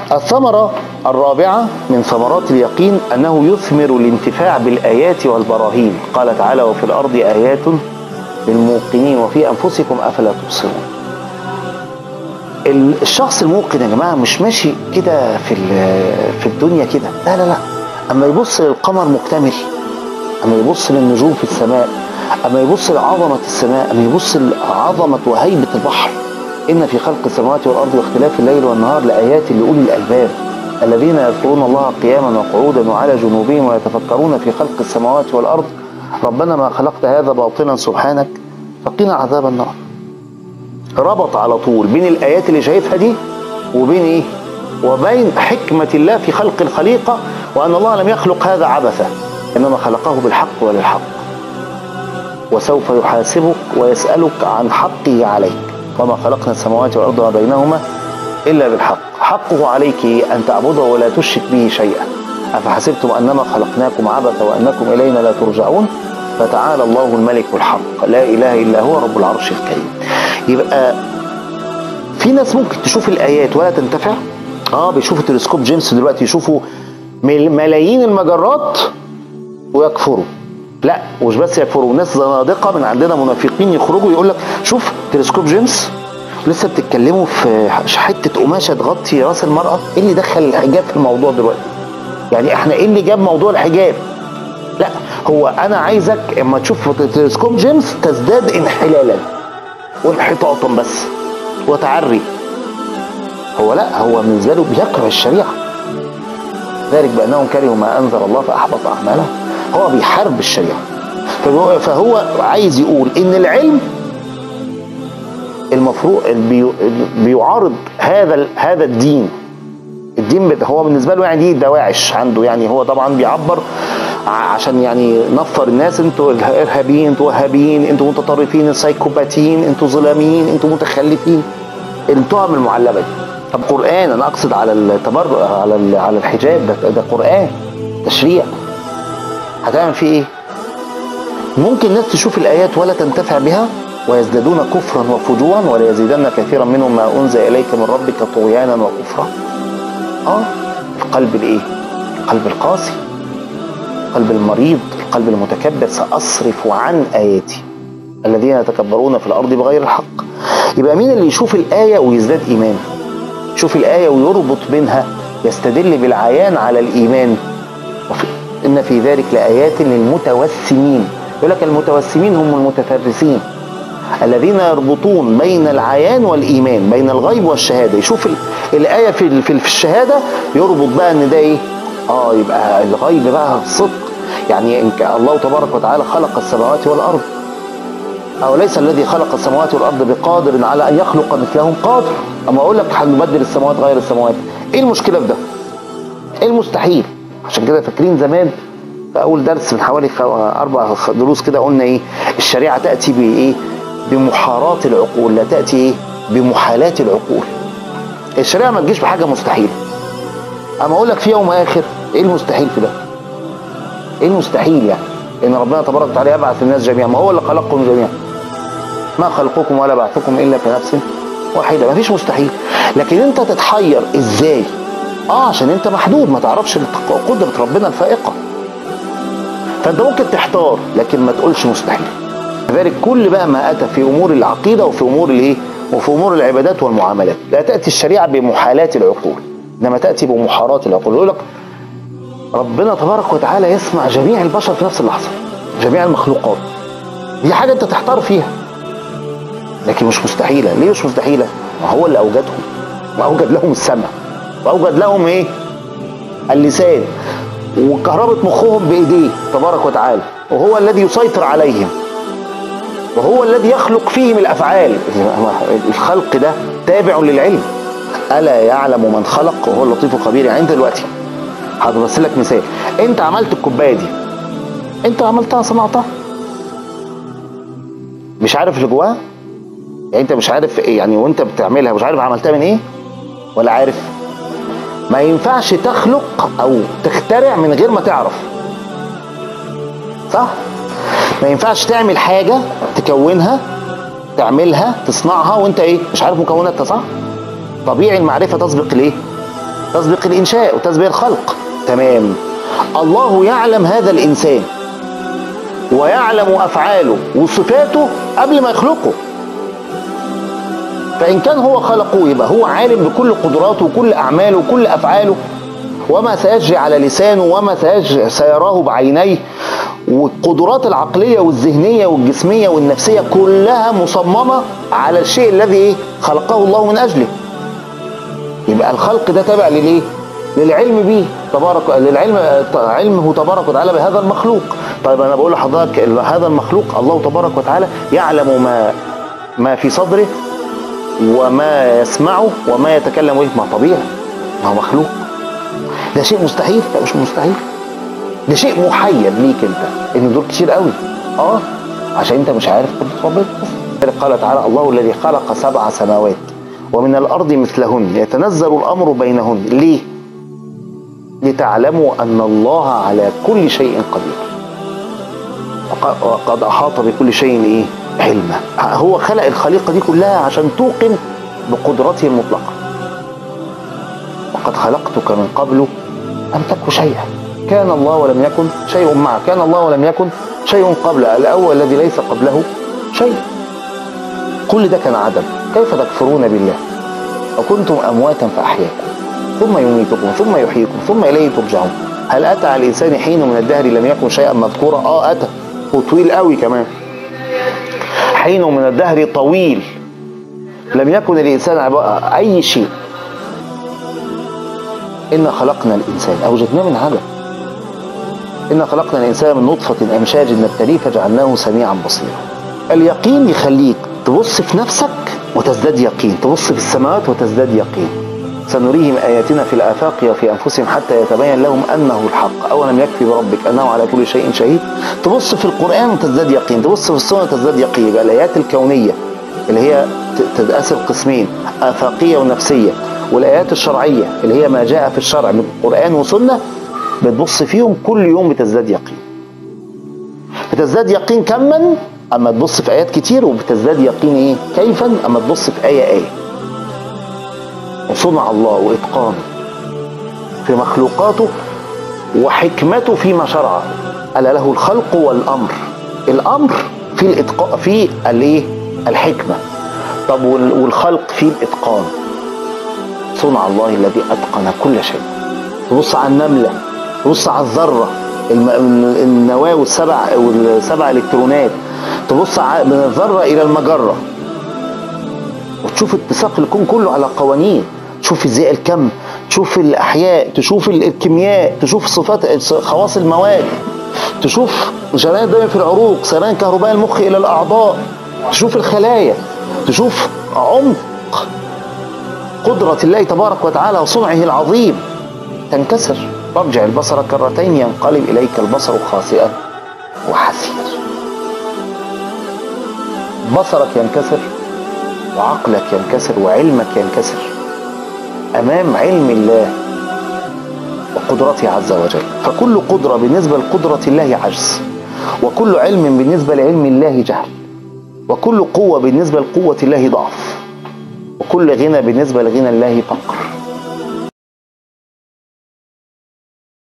الثمرة الرابعة من ثمرات اليقين أنه يثمر الانتفاع بالآيات والبراهين قال تعالى وفي الأرض آيات للموقنين وفي أنفسكم أفلا تبصرون الشخص الموقن يا جماعة مش ماشي كده في ال- في الدنيا كده لا لا لا أما يبص للقمر مكتمل أما يبص للنجوم في السماء أما يبص لعظمة السماء أما يبص لعظمة وهيبة البحر إن في خلق السماوات والأرض واختلاف الليل والنهار لآيات لأولي الألباب الذين يذكرون الله قياما وقعودا وعلى جنوبهم ويتفكرون في خلق السماوات والأرض ربنا ما خلقت هذا باطلا سبحانك فقنا عذاب النار ربط على طول بين الآيات اللي شايفها دي وبين إيه؟ وبين حكمة الله في خلق الخليقة وأن الله لم يخلق هذا عبثا إنما خلقه بالحق وللحق وسوف يحاسبك ويسألك عن حقه عليك وما خلقنا السماوات والأرض وما بينهما إلا بالحق حقه عليك أن تعبده ولا تشرك به شيئا أفحسبتم أنما خلقناكم عبثا وأنكم إلينا لا ترجعون فتعالى الله الملك الحق لا إله إلا هو رب العرش الكريم يبقى في ناس ممكن تشوف الآيات ولا تنتفع اه بيشوفوا تلسكوب جيمس دلوقتي يشوفوا مل- ملايين المجرات ويكفروا لا مش بس يكفروا ناس زنادقه من عندنا منافقين يخرجوا يقول لك شوف تلسكوب جيمس لسه بتتكلموا في حته قماشه تغطي راس المراه ايه اللي دخل الحجاب في الموضوع دلوقتي يعني احنا ايه اللي جاب موضوع الحجاب لا هو انا عايزك اما تشوف تلسكوب جيمس تزداد انحلالا وانحطاطا بس وتعري هو لا هو بالنسبه له بيكره الشريعه ذلك بانهم كرهوا ما انزل الله فاحبط اعمالهم هو بيحارب الشريعه فهو, فهو عايز يقول ان العلم المفروض بي- بيعارض هذا ال- هذا الدين الدين بت- هو بالنسبه له يعني دي دواعش عنده يعني هو طبعا بيعبر ع- عشان يعني نفر الناس انتوا الارهابيين انتوا وهابيين انتوا متطرفين سايكوباتيين انتوا ظلاميين انتوا متخلفين التهم المعلبه دي طب قران انا اقصد على التبرع على ال- على الحجاب ده, ده قران تشريع هتعمل فيه ايه ممكن الناس تشوف الايات ولا تنتفع بها ويزدادون كفرا وفجورا ولا يزيدن كثيرا منهم ما انزل اليك من ربك طغيانا وكفرا اه القلب الايه القلب القاسي القلب المريض القلب المتكبر ساصرف عن اياتي الذين يتكبرون في الارض بغير الحق يبقى مين اللي يشوف الايه ويزداد ايمان يشوف الايه ويربط بينها يستدل بالعيان على الايمان وفي ان في ذلك لايات للمتوسمين يقول لك المتوسمين هم المتفرسين الذين يربطون بين العيان والايمان بين الغيب والشهاده يشوف ال- الايه في ال- في ال- في الشهاده يربط بقى ان ده ايه اه يبقى الغيب بقى صدق يعني إن كان الله تبارك وتعالى خلق السماوات والارض أو ليس الذي خلق السماوات والأرض بقادر على أن يخلق مثلهم قادر أما أقول لك هنبدل السماوات غير السماوات إيه المشكلة في ده؟ إيه المستحيل؟ عشان كده فاكرين زمان في أول درس من حوالي خ- أربع خ- دروس كده قلنا إيه؟ الشريعة تأتي بإيه؟ بمحاراة العقول لا تأتي إيه؟ بمحالات العقول الشريعة ما تجيش بحاجة مستحيلة أما أقول لك في يوم آخر إيه المستحيل في ده؟ إيه المستحيل يعني؟ إن ربنا تبارك وتعالى يبعث الناس جميعا ما هو اللي خلقكم جميعا ما خلقكم ولا بعثكم الا كنفس واحده مفيش مستحيل لكن انت تتحير ازاي اه عشان انت محدود ما تعرفش الق- قدره ربنا الفائقه فانت ممكن تحتار لكن ما تقولش مستحيل لذلك كل بقى ما اتى في امور العقيده وفي امور الايه وفي امور العبادات والمعاملات لا تاتي الشريعه بمحالات العقول انما تاتي بمحارات العقول يقول لك ربنا تبارك وتعالى يسمع جميع البشر في نفس اللحظه جميع المخلوقات دي حاجه انت تحتار فيها لكن مش مستحيله ليه مش مستحيله ما هو اللي اوجدهم واوجد لهم السمع واوجد لهم ايه اللسان وكهربة مخهم بايديه تبارك وتعالى وهو الذي يسيطر عليهم وهو الذي يخلق فيهم الافعال الخلق ده تابع للعلم الا يعلم من خلق وهو اللطيف الخبير يعني انت دلوقتي هبص لك مثال انت عملت الكوبايه دي انت عملتها صنعتها مش عارف اللي جواها يعني انت مش عارف ايه يعني وانت بتعملها مش عارف عملتها من ايه ولا عارف ما ينفعش تخلق او تخترع من غير ما تعرف صح ما ينفعش تعمل حاجة تكونها تعملها تصنعها وانت ايه مش عارف مكوناتها صح طبيعي المعرفة تسبق الايه تسبق الانشاء وتسبق الخلق تمام الله يعلم هذا الانسان ويعلم افعاله وصفاته قبل ما يخلقه فان كان هو خلقه يبقى هو عالم بكل قدراته وكل اعماله وكل افعاله وما سيجري على لسانه وما سيجري سيراه بعينيه والقدرات العقليه والذهنيه والجسميه والنفسيه كلها مصممه على الشيء الذي إيه؟ خلقه الله من اجله يبقى الخلق ده تابع لليه للعلم به تبارك للعلم علمه تبارك وتعالى بهذا المخلوق طيب انا بقول لحضرتك هذا المخلوق الله تبارك وتعالى يعلم ما ما في صدره وما يسمعه وما يتكلم به ما طبيعي ما هو مخلوق ده شيء مستحيل لا مش مستحيل ده شيء محير ليك انت ان دول كتير قوي اه عشان انت مش عارف قدره ربنا قال تعالى الله الذي خلق سبع سماوات ومن الارض مثلهن يتنزل الامر بينهن ليه لتعلموا ان الله على كل شيء قدير وقد احاط بكل شيء ايه علما هو خلق الخليقه دي كلها عشان توقن بقدرته المطلقه وقد خلقتك من قبل لم تك شيئا كان الله ولم يكن شيء معه كان الله ولم يكن شيء قبل الأول الذي ليس قبله شيء كل ده كان عدم كيف تكفرون بالله وكنتم أمواتا فأحياكم ثم يميتكم ثم يحييكم ثم إليه ترجعون هل أتى على الإنسان حين من الدهر لم يكن شيئا مذكورا آه أتى وطويل قوي كمان حين من الدهر طويل لم يكن الإنسان أي شيء إنا خلقنا الإنسان أوجدناه من عدم إنا خلقنا الإنسان من نطفة أمشاج نبتليه فجعلناه سميعا بصيرا اليقين يخليك تبص في نفسك وتزداد يقين تبص في السماوات وتزداد يقين سنريهم آياتنا في الآفاق وفي أنفسهم حتى يتبين لهم أنه الحق أولم يكفي بربك أنه على كل شيء شهيد تبص في القرآن وتزداد يقين تبص في السنة وتزداد يقين يبقى الآيات الكونية اللي هي تتقسم قسمين آفاقية ونفسية والآيات الشرعية اللي هي ما جاء في الشرع من قرآن وسنة بتبص فيهم كل يوم بتزداد يقين بتزداد يقين كما اما تبص في ايات كتير وبتزداد يقين ايه كيفا اما تبص في ايه ايه وصنع الله واتقانه في مخلوقاته وحكمته فيما شرع الا له الخلق والامر الامر في الاتقان في الايه الحكمه طب والخلق في الاتقان صنع الله الذي اتقن كل شيء تبص على النمله تبص على الذره النواه والسبع والسبع الكترونات تبص من الذره الى المجره وتشوف اتساق الكون كله على قوانين تشوف فيزياء الكم تشوف الاحياء تشوف الكيمياء تشوف صفات خواص المواد تشوف جريان الدم في العروق سريان كهرباء المخ الى الاعضاء تشوف الخلايا تشوف عمق قدرة الله تبارك وتعالى وصنعه العظيم تنكسر فارجع البصر كرتين ينقلب إليك البصر خاسئا وحسير بصرك ينكسر وعقلك ينكسر وعلمك ينكسر أمام علم الله وقدرته عز وجل فكل قدرة بالنسبة لقدرة الله عجز وكل علم بالنسبة لعلم الله جهل وكل قوة بالنسبة لقوة الله ضعف وكل غنى بالنسبة لغنى الله فقر